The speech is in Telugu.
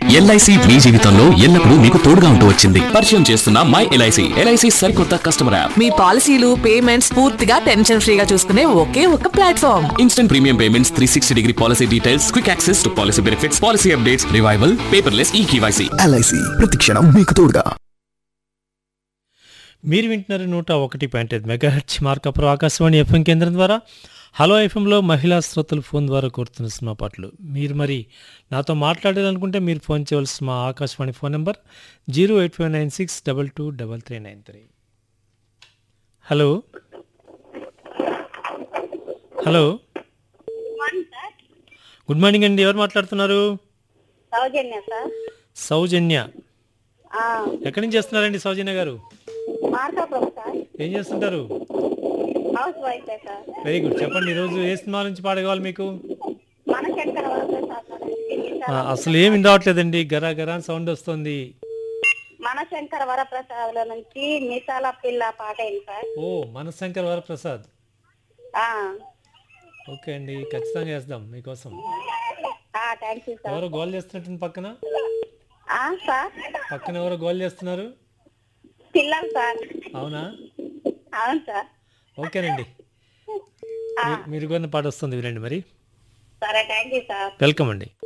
ఎల్ఐసి మీ జీవితంలో ఎల్లప్పుడూ మీకు తోడుగా ఉంటూ వచ్చింది పరిచయం చేస్తున్న మై ఎల్ఐసి ఎల్ఐసి సరికొత్త కస్టమర్ యాప్ మీ పాలసీలు పేమెంట్స్ పూర్తిగా టెన్షన్ ఫ్రీగా చూసుకునే ఒకే ఒక platform instant premium payments three sixty degree policy details quick access to policy benefits policy updates revival paperless e KYC LIC ప్రతిక్షణం మీకు తోడుగా మీరు వింటున్నారు నూట ఒకటి పాయింట్ ఐదు మెగాహెచ్ మార్కపురం ఆకాశవాణి ఎఫ్ఎం కేంద్రం ద్వారా హలో ఎఫ్ఎంలో మహిళా శ్రోతలు ఫోన్ ద్వారా కోరుతున్న సినిమా పాటలు మీరు మరి నాతో మాట్లాడాలనుకుంటే మీరు ఫోన్ చేయవలసిన మా Akashvani phone number zero eight five nine six double two double three nine three hello hello good morning అండి ఎవరు మాట్లాడుతున్నారు సౌజన్య సార్ సౌజన్య ఆ, ఎక్కడి నుంచి చేస్తున్నారండి సౌజన్య గారు మార్కాపురం సార్ ఏం చేస్తుంటారు housewife sir very good చెప్పండి ఈరోజు ఏ సినిమా నుంచి పాడగవాలి మీకు మన శంకర వరప్రసాద్ నుంచి ఆ, అసలు ఏమి రావట్లేదండి గరా గరా అని సౌండ్ వస్తుంది మన శంకర వరప్రసాద్ లో నుంచి మిసాల పిల్ల పాట అయింది సార్ ఓ మనశంకర్ వరప్రసాద్ ఆ, ఓకే అండి ఖచ్చితంగా వేద్దాం మీకోసం ఆ, థ్యాంక్ యూ సార్ ఎవరో గోల్ చేస్తున్నట్టుంది పక్కన ఆ, సార్ పక్కన ఎవరో గోల్ చేస్తున్నారు పిల్లలు సార్ అవునా అవును సార్ ఓకేనండి మీ- మీరు కొన్న పాట వస్తుంది వినండి మరి సరే థ్యాంక్ యూ సార్ వెల్కమ్ అండి